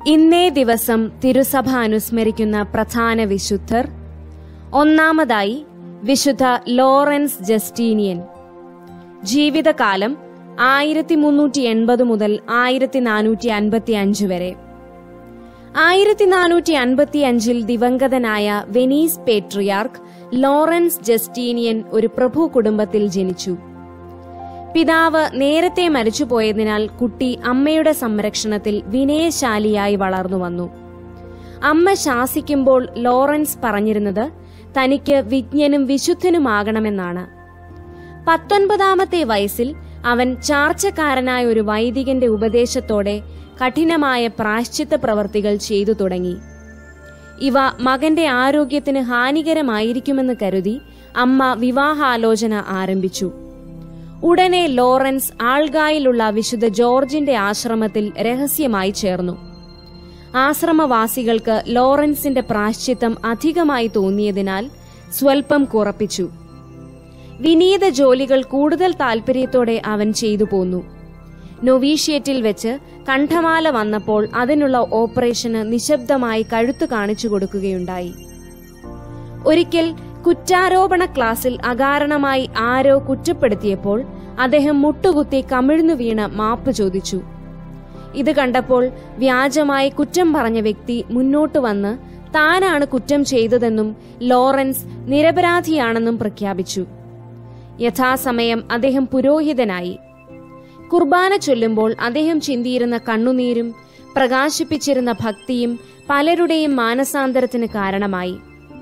ഇന്നേ ദിവസം തിരുസഭ അനുസ്മരിക്കുന്ന പ്രധാന വിശുദ്ധർ ഒന്നാമതായി വിശുദ്ധ ലോറൻസ് ജസ്റ്റീനിയൻ ജീവിതകാലം ആയിരത്തി മുന്നൂറ്റി എൺപത് മുതൽ ആയിരത്തി നാനൂറ്റി അൻപത്തി അഞ്ച് വരെ ആയിരത്തി നാനൂറ്റി അൻപത്തി അഞ്ചിൽ ദിവംഗതനായ വെനീസ് പേട്രിയാർക്ക് ലോറൻസ് ജസ്റ്റീനിയൻ ഒരു പ്രഭു കുടുംബത്തിൽ ജനിച്ചു പിതാവ് നേരത്തെ മരിച്ചുപോയതിനാൽ കുട്ടി അമ്മയുടെ സംരക്ഷണത്തിൽ വിനയശാലിയായി വളർന്നു വന്നു അമ്മ ശാസിക്കുമ്പോൾ ലോറൻസ് പറഞ്ഞിരുന്നത് തനിക്ക് വിജ്ഞനും വിശുദ്ധനുമാകണമെന്നാണ് പത്തൊൻപതാമത്തെ വയസ്സിൽ അവൻ ചാർച്ചക്കാരനായ ഒരു വൈദികന്റെ ഉപദേശത്തോടെ കഠിനമായ പ്രാശ്ചിത്ത പ്രവർത്തികൾ ചെയ്തു തുടങ്ങി ഇവ മകന്റെ ആരോഗ്യത്തിന് ഹാനികരമായിരിക്കുമെന്ന് കരുതി അമ്മ വിവാഹാലോചന ആരംഭിച്ചു ഉടനെ ലോറൻസ് ആൾഗായിലുള്ള വിശുദ്ധ ജോർജിന്റെ ആശ്രമത്തിൽ രഹസ്യമായി ചേർന്നു ആശ്രമവാസികൾക്ക് ലോറൻസിന്റെ പ്രാശ്ചിത്തം അധികമായി തോന്നിയതിനാൽ സ്വൽപ്പം കുറപ്പിച്ചു വിനീത ജോലികൾ കൂടുതൽ താൽപര്യത്തോടെ അവൻ ചെയ്തു പോന്നു നൊവീഷ്യേറ്റിൽ വെച്ച് കണ്ഠമാല വന്നപ്പോൾ അതിനുള്ള ഓപ്പറേഷന് നിശബ്ദമായി കഴുത്തു കാണിച്ചു കൊടുക്കുകയുണ്ടായി ഒരിക്കൽ കുറ്റാരോപണ ക്ലാസ്സിൽ അകാരണമായി ആരോ കുറ്റപ്പെടുത്തിയപ്പോൾ അദ്ദേഹം മുട്ടുകുത്തി കമിഴ്ന്നു വീണ് മാപ്പ് ചോദിച്ചു ഇത് കണ്ടപ്പോൾ വ്യാജമായി കുറ്റം പറഞ്ഞ വ്യക്തി മുന്നോട്ട് വന്ന് താനാണ് കുറ്റം ചെയ്തതെന്നും ലോറൻസ് നിരപരാധിയാണെന്നും പ്രഖ്യാപിച്ചു യഥാസമയം അദ്ദേഹം പുരോഹിതനായി കുർബാന ചൊല്ലുമ്പോൾ അദ്ദേഹം ചിന്തിയിരുന്ന കണ്ണുനീരും പ്രകാശിപ്പിച്ചിരുന്ന ഭക്തിയും പലരുടെയും മാനസാന്തരത്തിന് കാരണമായി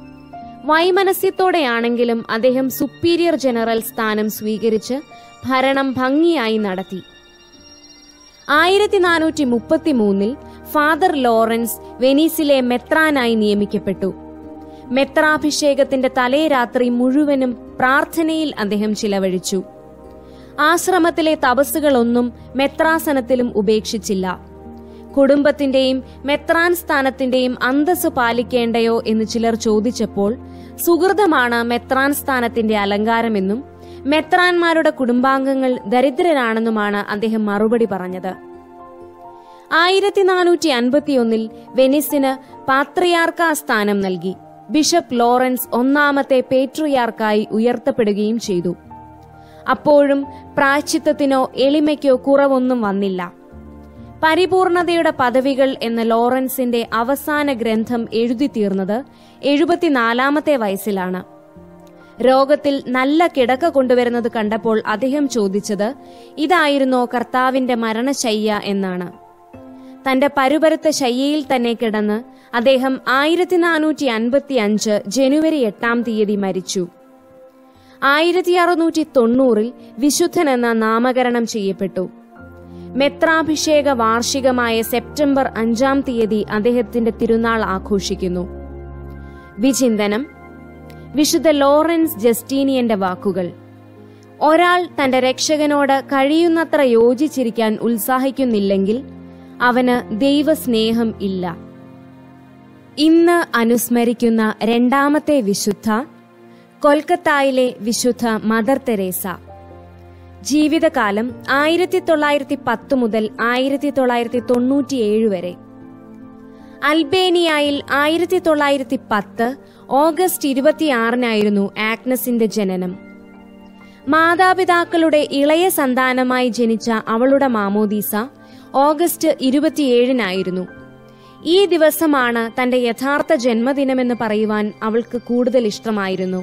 വൈമനസ്യത്തോടെയാണെങ്കിലും അദ്ദേഹം സുപ്പീരിയർ ജനറൽ സ്ഥാനം സ്വീകരിച്ച് ഭരണം ഭംഗിയായി നടത്തി ആയിരത്തി നാനൂറ്റി മുപ്പത്തി മൂന്നിൽ ഫാദർ ലോറൻസ് വെനീസിലെ മെത്രാനായി നിയമിക്കപ്പെട്ടു മെത്രാഭിഷേകത്തിന്റെ തലേ രാത്രി മുഴുവനും പ്രാർത്ഥനയിൽ അദ്ദേഹം ചിലവഴിച്ചു ആശ്രമത്തിലെ തപസ്സുകളൊന്നും മെത്രാസനത്തിലും ഉപേക്ഷിച്ചില്ല കുടുംബത്തിന്റെയും മെത്രാൻ സ്ഥാനത്തിന്റെയും അന്തസ് പാലിക്കേണ്ടയോ എന്ന് ചിലർ ചോദിച്ചപ്പോൾ സുഹൃതമാണ് മെത്രാൻ സ്ഥാനത്തിന്റെ അലങ്കാരമെന്നും മെത്രാന്മാരുടെ കുടുംബാംഗങ്ങൾ ദരിദ്രരാണെന്നുമാണ് അദ്ദേഹം മറുപടി പറഞ്ഞത് ആയിരത്തി നാനൂറ്റി അൻപത്തിയൊന്നിൽ വെനിസിന് പാത്രിയാർക്ക സ്ഥാനം നൽകി ബിഷപ്പ് ലോറൻസ് ഒന്നാമത്തെ പേട്രിയാർക്കായി ഉയർത്തപ്പെടുകയും ചെയ്തു അപ്പോഴും പ്രാശ്ചിത്തത്തിനോ എളിമയ്ക്കോ കുറവൊന്നും വന്നില്ല പരിപൂർണതയുടെ പദവികൾ എന്ന ലോറൻസിന്റെ അവസാന ഗ്രന്ഥം എഴുതി തീർന്നത് എഴുപത്തിനാലാമത്തെ വയസ്സിലാണ് രോഗത്തിൽ നല്ല കിടക്ക കൊണ്ടുവരുന്നത് കണ്ടപ്പോൾ അദ്ദേഹം ചോദിച്ചത് ഇതായിരുന്നോ കർത്താവിന്റെ മരണശയ്യ എന്നാണ് തന്റെ പരുപരുത്ത ശയ്യയിൽ തന്നെ കിടന്ന് അദ്ദേഹം ആയിരത്തി നാനൂറ്റി അൻപത്തി അഞ്ച് ജനുവരി എട്ടാം തീയതി മരിച്ചു ആയിരത്തി അറുന്നൂറ്റി തൊണ്ണൂറിൽ വിശുദ്ധനെന്ന നാമകരണം ചെയ്യപ്പെട്ടു മെത്രാഭിഷേക വാർഷികമായ സെപ്റ്റംബർ അഞ്ചാം തീയതി അദ്ദേഹത്തിന്റെ തിരുനാൾ ആഘോഷിക്കുന്നു വിചിന്തനം വിശുദ്ധ ലോറൻസ് ജസ്റ്റീനിയന്റെ വാക്കുകൾ ഒരാൾ തന്റെ രക്ഷകനോട് കഴിയുന്നത്ര യോജിച്ചിരിക്കാൻ ഉത്സാഹിക്കുന്നില്ലെങ്കിൽ അവന് ദൈവസ്നേഹം ഇല്ല ഇന്ന് അനുസ്മരിക്കുന്ന രണ്ടാമത്തെ വിശുദ്ധ കൊൽക്കത്തായിലെ വിശുദ്ധ മദർ തെരേസ ജീവിതകാലം ആയിരത്തി തൊള്ളായിരത്തി പത്ത് മുതൽ ആയിരത്തി തൊള്ളായിരത്തി തൊണ്ണൂറ്റിയേഴ് വരെ അൽബേനിയയിൽ ആയിരത്തി തൊള്ളായിരത്തി പത്ത് ഓഗസ്റ്റ് ഇരുപത്തിയാറിനായിരുന്നു ആഗ്നസിന്റെ ജനനം മാതാപിതാക്കളുടെ ഇളയ സന്താനമായി ജനിച്ച അവളുടെ മാമോദീസ ഓഗസ്റ്റ് ഇരുപത്തിയേഴിനായിരുന്നു ഈ ദിവസമാണ് തന്റെ യഥാർത്ഥ ജന്മദിനമെന്ന് പറയുവാൻ അവൾക്ക് കൂടുതൽ ഇഷ്ടമായിരുന്നു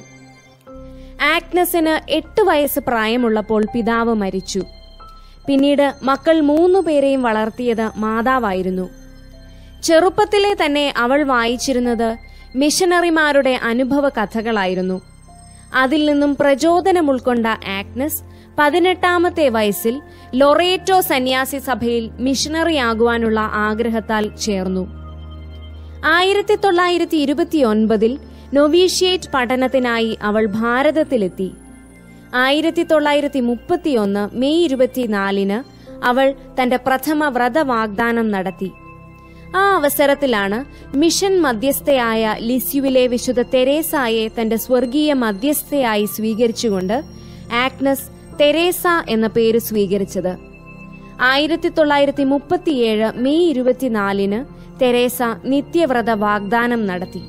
ആഗ്നസിന് എട്ട് വയസ്സ് പ്രായമുള്ളപ്പോൾ പിതാവ് മരിച്ചു പിന്നീട് മക്കൾ മൂന്നു പേരെയും വളർത്തിയത് മാതാവായിരുന്നു ചെറുപ്പത്തിലെ തന്നെ അവൾ വായിച്ചിരുന്നത് മിഷനറിമാരുടെ അനുഭവ കഥകളായിരുന്നു അതിൽ നിന്നും പ്രചോദനം ഉൾക്കൊണ്ട ആഗ്നസ് പതിനെട്ടാമത്തെ വയസ്സിൽ ലൊറേറ്റോ സന്യാസി സഭയിൽ മിഷണറിയാകുവാനുള്ള ആഗ്രഹത്താൽ ചേർന്നു ആയിരത്തി തൊള്ളായിരത്തി ഇരുപത്തിയൊൻപതിൽ നൊവീഷ്യേറ്റ് പഠനത്തിനായി അവൾ ഭാരതത്തിലെത്തി ആയിരത്തി തൊള്ളായിരത്തി മുപ്പത്തിയൊന്ന് മെയ് ഇരുപത്തിനാലിന് അവൾ തന്റെ പ്രഥമ വ്രത വാഗ്ദാനം നടത്തി ആ അവസരത്തിലാണ് മിഷൻ മധ്യസ്ഥയായ ലിസ്യുവിലെ വിശുദ്ധ തെരേസായെ തന്റെ സ്വർഗീയ മധ്യസ്ഥയായി സ്വീകരിച്ചുകൊണ്ട് ആഗ്നസ് തെരേസ എന്ന പേര് സ്വീകരിച്ചത് ആയിരത്തി തൊള്ളായിരത്തി മുപ്പത്തിയേഴ് മെയ് ഇരുപത്തിനാലിന് തെരേസ നിത്യവ്രത വാഗ്ദാനം നടത്തി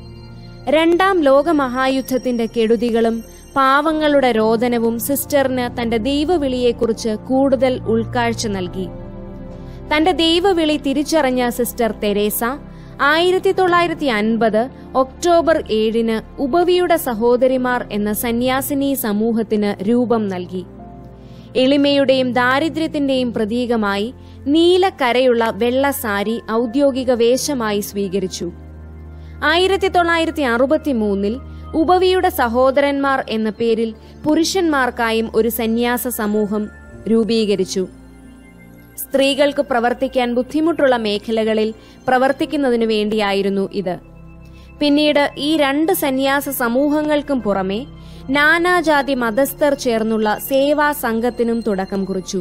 രണ്ടാം ലോകമഹായുദ്ധത്തിന്റെ കെടുതികളും പാവങ്ങളുടെ രോദനവും സിസ്റ്ററിന് തന്റെ ദൈവവിളിയെക്കുറിച്ച് കൂടുതൽ ഉൾക്കാഴ്ച നൽകി തന്റെ ദൈവവിളി തിരിച്ചറിഞ്ഞ സിസ്റ്റർ തെരേസ ആയിരത്തി തൊള്ളായിരത്തി അൻപത് ഒക്ടോബർ ഏഴിന് ഉപവിയുടെ സഹോദരിമാർ എന്ന സന്യാസിനി സമൂഹത്തിന് രൂപം നൽകി എളിമയുടെയും ദാരിദ്ര്യത്തിന്റെയും പ്രതീകമായി നീലക്കരയുള്ള വെള്ള സാരി ഔദ്യോഗിക വേഷമായി സ്വീകരിച്ചു ആയിരത്തി തൊള്ളായിരത്തി അറുപത്തി മൂന്നിൽ ഉപവിയുടെ സഹോദരന്മാർ എന്ന പേരിൽ പുരുഷന്മാർക്കായും ഒരു സന്യാസ സമൂഹം രൂപീകരിച്ചു സ്ത്രീകൾക്ക് പ്രവർത്തിക്കാൻ ബുദ്ധിമുട്ടുള്ള മേഖലകളിൽ പ്രവർത്തിക്കുന്നതിനു വേണ്ടിയായിരുന്നു ഇത് പിന്നീട് ഈ രണ്ട് സന്യാസ സമൂഹങ്ങൾക്കും പുറമെ നാനാജാതി മതസ്ഥർ ചേർന്നുള്ള സേവാ സംഘത്തിനും തുടക്കം കുറിച്ചു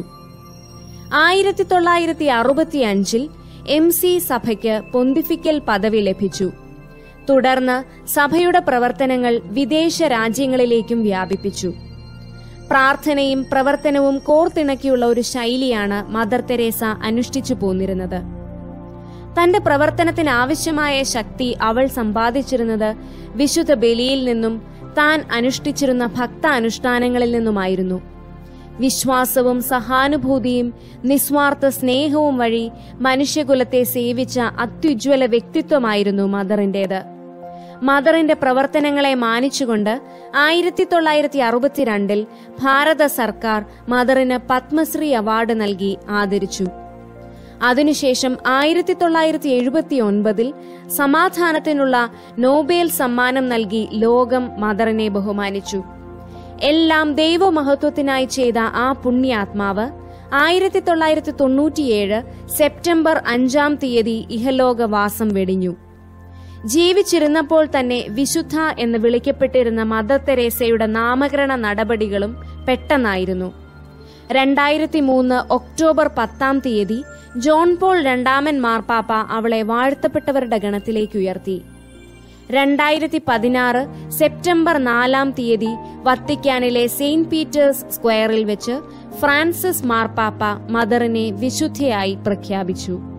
ആയിരത്തി തൊള്ളായിരത്തി അറുപത്തി അഞ്ചിൽ എം സി സഭയ്ക്ക് പൊന്തിഫിക്കൽ പദവി ലഭിച്ചു തുടർന്ന് സഭയുടെ പ്രവർത്തനങ്ങൾ വിദേശ രാജ്യങ്ങളിലേക്കും വ്യാപിപ്പിച്ചു പ്രാർത്ഥനയും പ്രവർത്തനവും കോർത്തിണക്കിയുള്ള ഒരു ശൈലിയാണ് മദർ തെരേസ അനുഷ്ഠിച്ചു പോന്നിരുന്നത് തന്റെ പ്രവർത്തനത്തിന് ആവശ്യമായ ശക്തി അവൾ സമ്പാദിച്ചിരുന്നത് വിശുദ്ധ ബലിയിൽ നിന്നും താൻ അനുഷ്ഠിച്ചിരുന്ന ഭക്ത അനുഷ്ഠാനങ്ങളിൽ നിന്നുമായിരുന്നു വിശ്വാസവും സഹാനുഭൂതിയും നിസ്വാർത്ഥ സ്നേഹവും വഴി മനുഷ്യകുലത്തെ സേവിച്ച അത്യുജ്വല വ്യക്തിത്വമായിരുന്നു മദറിന്റേത് മദറിന്റെ പ്രവർത്തനങ്ങളെ മാനിച്ചുകൊണ്ട് ആയിരത്തി തൊള്ളായിരത്തി അറുപത്തിരണ്ടിൽ ഭാരത സർക്കാർ മദറിന് പത്മശ്രീ അവാർഡ് നൽകി ആദരിച്ചു അതിനുശേഷം ആയിരത്തി തൊള്ളായിരത്തി എഴുപത്തി ഒൻപതിൽ സമാധാനത്തിനുള്ള നോബേൽ സമ്മാനം നൽകി ലോകം മദറിനെ ബഹുമാനിച്ചു എല്ലാം ദൈവമഹത്വത്തിനായി ചെയ്ത ആ പുണ്യാത്മാവ് ആയിരത്തി തൊള്ളായിരത്തി തൊണ്ണൂറ്റിയേഴ് സെപ്റ്റംബർ അഞ്ചാം തീയതി ഇഹലോകവാസം വെടിഞ്ഞു ജീവിച്ചിരുന്നപ്പോൾ തന്നെ വിശുദ്ധ എന്ന് വിളിക്കപ്പെട്ടിരുന്ന മദർ തെരേസയുടെ നാമകരണ നടപടികളും പെട്ടെന്നായിരുന്നു രണ്ടായിരത്തി മൂന്ന് ഒക്ടോബർ പത്താം തീയതി ജോൺ പോൾ രണ്ടാമൻ മാർപ്പാപ്പ അവളെ വാഴ്ത്തപ്പെട്ടവരുടെ ഗണത്തിലേക്ക് ഉയർത്തി രണ്ടായിരത്തി പതിനാറ് സെപ്റ്റംബർ നാലാം തീയതി വത്തിക്കാനിലെ സെയിന്റ് പീറ്റേഴ്സ് സ്ക്വയറിൽ വെച്ച് ഫ്രാൻസിസ് മാർപ്പാപ്പ മദറിനെ വിശുദ്ധയായി പ്രഖ്യാപിച്ചു